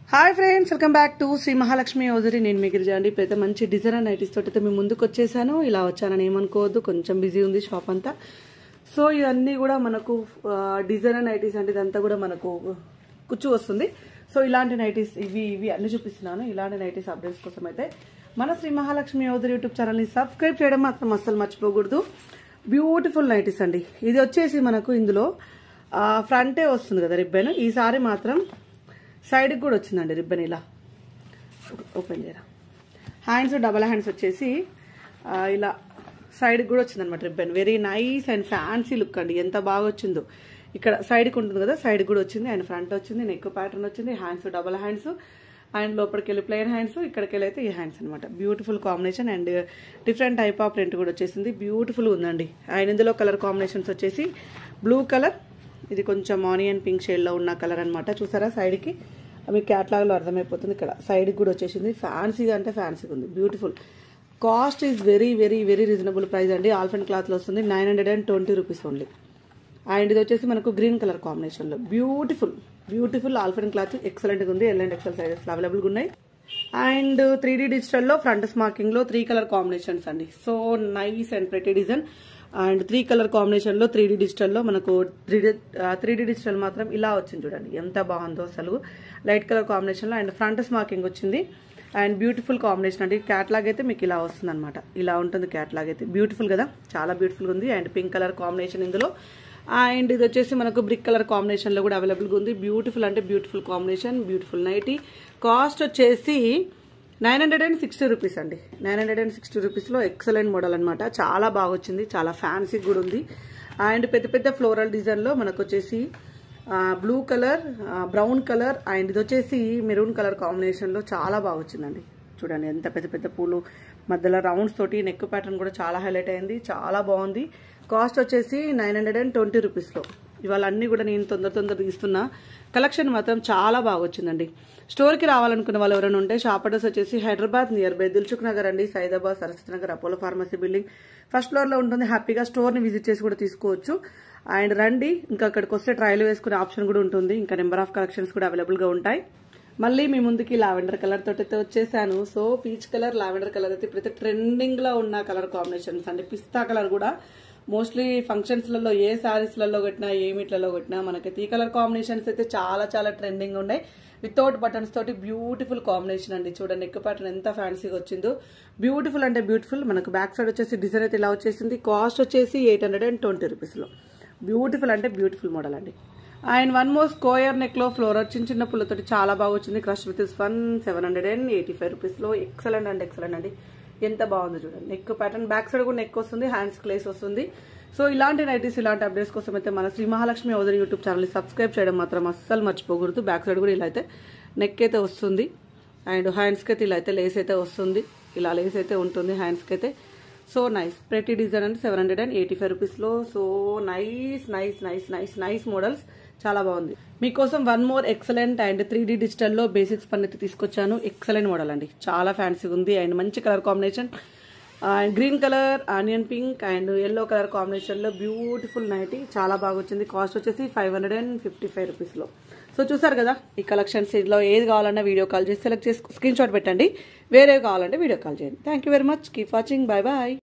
hi friends welcome back to Sri Mahalakshmi యోజరి నేను మీ గిరిజా అండి ఇప్పుడైతే మంచి డిజైనర్ నైటీస్ తోటి అయితే మేము ముందుకు వచ్చేసాను ఇలా వచ్చానని ఏమనుకోవద్దు కొంచెం బిజీ ఉంది షాప్ అంతా సో ఇవన్నీ కూడా మనకు డిజైనర్ నైటీస్ అంటే ఇదంతా కూడా మనకు కుచ్చు వస్తుంది సో ఇలాంటి నైటీస్ ఇవి ఇవి అన్ని చూపిస్తున్నాను ఇలాంటి నైటీస్ అప్డేట్స్ కోసం అయితే మన శ్రీ మహాలక్ష్మి యోధరి యూట్యూబ్ ఛానల్ని సబ్స్క్రైబ్ చేయడం మాత్రం అస్సలు మర్చిపోకూడదు బ్యూటిఫుల్ నైటీస్ అండి ఇది వచ్చేసి మనకు ఇందులో ఫ్రంటే వస్తుంది కదా రిబ్బన్ ఈసారి మాత్రం సైడ్కి కూడా వచ్చిందండి రిబ్బన్ ఇలా ఓపెన్ చేయరా హ్యాండ్స్ డబల్ హ్యాండ్స్ వచ్చేసి ఆ, ఇలా సైడ్కి కూడా వచ్చిందనమాట ribbon very nice and fancy look అండి ఎంత బాగా వచ్చిందో ఇక్కడ సైడ్కి ఉంటుంది కదా సైడ్కి కూడా వచ్చింది అండ్ ఫ్రంట్ వచ్చింది నెక్ ప్యాటర్న్ వచ్చింది హ్యాండ్స్ డబల్ హ్యాండ్స్ అండ్ లోపలికి వెళ్ళి ప్లెయిన్ హ్యాండ్స్ ఇక్కడికి వెళ్ళి అయితే ఈ హ్యాండ్స్ అనమాట beautiful combination and different type of print కూడా వచ్చేసింది బ్యూటిఫుల్ ఉందండి అండ్ ఇందులో కలర్ కాంబినేషన్స్ వచ్చేసి బ్లూ కలర్ ఇది కొంచెం ఆనియన్ పింక్ షేడ్లో ఉన్న కలర్ అనమాట చూసారా సైడ్కి మీకు క్యాట్లాగ్లో అర్థమైపోతుంది ఇక్కడ సైడ్కి కూడా వచ్చేసింది ఫ్యాన్సీగా అంటే ఫ్యాన్సీగా ఉంది beautiful cost is very very very reasonable price అండి ఆల్ఫెండ్ క్లాత్లో వస్తుంది nine hundred and twenty rupees only and ఇది వచ్చేసి మనకు గ్రీన్ కలర్ కాంబినేషన్లో బ్యూటిఫుల్ బ్యూటిఫుల్ ఆల్ఫెన్ క్లాత్ ఎక్సలెంట్గా ఉంది ఎల్ అండ్ ఎక్సెల్ సైజెస్ అవైలబుల్గా ఉన్నాయి అండ్ త్రీ డీ డిజిటల్లో ఫ్రంట్ స్మార్కింగ్లో త్రీ కలర్ కాంబినేషన్స్ అండి so nice and pretty design and three colour కాంబినేషన్లో త్రీ డీ డిజిటల్లో మనకు three D three D digital మాత్రం ఇలా వచ్చింది చూడండి ఎంత బాగుందో అసలు లైట్ కలర్ కాంబినేషన్లో అండ్ ఫ్రంట్ స్మార్కింగ్ వచ్చింది అండ్ బ్యూటిఫుల్ కాంబినేషన్ అండి క్యాట్లాగ్ అయితే మీకు ఇలా వస్తుంది అనమాట ఇలా ఉంటుంది క్యాట్లాగ్ అయితే బ్యూటిఫుల్ కదా చాలా బ్యూటిఫుల్ ఉంది అండ్ పింక్ కలర్ కాంబినేషన్ ఇందులో అండ్ ఇది వచ్చేసి మనకు బ్రిక్ కలర్ కాంబినేషన్లో కూడా అవైలబుల్గా ఉంది బ్యూటిఫుల్ అంటే beautiful combination beautiful nighty cost వచ్చేసి nine hundred and sixty rupees అండి నైన్ హండ్రెడ్ అండ్ సిక్స్టీ రూపీస్లో ఎక్సలెంట్ మోడల్ అనమాట చాలా బాగా వచ్చింది చాలా ఫ్యాన్సీ కూడా ఉంది అండ్ పెద్ద పెద్ద ఫ్లోరల్ డిజైన్లో మనకు వచ్చేసి blue colour brown colour and ఇది వచ్చేసి మెరూన్ కలర్ కాంబినేషన్లో చాలా బాగా వచ్చిందండి చూడండి ఎంత పెద్ద పెద్ద పూలు మధ్యలో రౌండ్స్ తోటి నెక్ ప్యాటర్న్ కూడా చాలా హైలైట్ అయింది చాలా బాగుంది కాస్ట్ వచ్చేసి నైన్ హండ్రెడ్ అండ్ ట్వంటీ రూపీస్లో ఇవాళ అన్నీ కూడా నేను తొందర తొందర తీస్తున్నా కలెక్షన్ మాత్రం చాలా బాగా వచ్చిందండి స్టోర్కి రావాలనుకున్న వాళ్ళు ఎవరైనా ఉంటే షాప్ అడ్రస్ వచ్చేసి హైదరాబాద్ నియర్ బై దిల్చుక్ నగర్ అండి Saidabad Saraswati Nagar Apollo pharmacy building first ఫ్లోర్లో ఉంటుంది హ్యాపీగా స్టోర్ని విజిట్ చేసి కూడా తీసుకోవచ్చు అండ్ రండి ఇంకా అక్కడికి వస్తే ట్రయల్ వేసుకునే ఆప్షన్ కూడా ఉంటుంది ఇంకా నెంబర్ ఆఫ్ కలెక్షన్స్ కూడా అవైలబుల్గా ఉంటాయి మళ్ళీ మీ ముందుకి లావెండర్ కలర్ తోటి అయితే వచ్చేసాను so peach colour lavender colour అయితే ఇప్పుడైతే ట్రెండింగ్ లో ఉన్న కలర్ కాంబినేషన్స్ అంటే పిస్తా కలర్ కూడా మోస్ట్లీ ఫంక్షన్స్లలో ఏ శారీస్లలో కొట్టినా ఏ మీట్లలో కొట్టినా మనకైతే ఈ కలర్ కాంబినేషన్స్ అయితే చాలా చాలా ట్రెండింగ్ ఉన్నాయి వితౌట్ బటన్స్ తోటి బ్యూటిఫుల్ కాంబినేషన్ అండి చూడండి ఎక్కువ ప్యాటర్న్ ఎంత ఫ్యాన్సీగా వచ్చిందో బ్యూటిఫుల్ అంటే బ్యూటిఫుల్ మనకు బ్యాక్ సైడ్ వచ్చేసి డిజైన్ అయితే ఇలా వచ్చేసింది కాస్ట్ వచ్చేసి ఎయిట్ హండ్రెడ్ అండ్ ట్వంటీ రూపీస్లో బ్యూటిఫుల్ అంటే బ్యూటిఫుల్ మోడల్ అండి and one more square neck లో ఫ్లోరర్ చిన్న చిన్న పుల్లతోటి చాలా బాగా వచ్చింది crush with one seven hundred and eighty five rupees లో ఎక్సలెంట్ అండ్ ఎక్సలెంట్ అండి ఎంత బాగుంది చూడండి నెక్ ప్యాటర్న్ బ్యాక్ సైడ్ కూడా నెక్ వస్తుంది హ్యాండ్స్ క్లేస్ వస్తుంది సో ఇలాంటి నైటీస్ ఇలాంటి అప్డేట్స్ కోసం అయితే మన శ్రీ మహాలక్ష్మి ఓదరి యూట్యూబ్ ఛానల్ సబ్స్క్రైబ్ చేయడం మాత్రం అస్సలు మర్చిపోకూడదు బ్యాక్ సైడ్ కూడా ఇలా అయితే నెక్ అయితే వస్తుంది అండ్ హ్యాండ్స్కి అయితే ఇలా అయితే లేస్ అయితే వస్తుంది ఇలా లేస్ అయితే ఉంటుంది హ్యాండ్స్కి అయితే సో నైస్ ప్రతి డిజైన్ అంటే seven hundred and eighty five రూపీస్లో so nice nice nice nice nice models చాలా బాగుంది మీకోసం one more excellent and three D డిజిటల్లో బేసిక్స్ పని అయితే తీసుకొచ్చాను ఎక్సలెంట్ మోడల్ అండి చాలా ఫ్యాన్సీగా ఉంది అండ్ మంచి colour combination and green colour onion pink and yellow colour కాంబినేషన్లో బ్యూటిఫుల్ నైటీ చాలా బాగా వచ్చింది కాస్ట్ వచ్చేసి five hundred and fifty five రూపీస్లో సో చూసారు కదా ఈ కలెక్షన్స్ ఇదిలో ఏది కావాలన్నా వీడియో కాల్ చేసి సెలెక్ట్ చేసి స్క్రీన్ షాట్ పెట్టండి వేరే కావాలంటే వీడియో కాల్ చేయండి thank you very much keep watching bye bye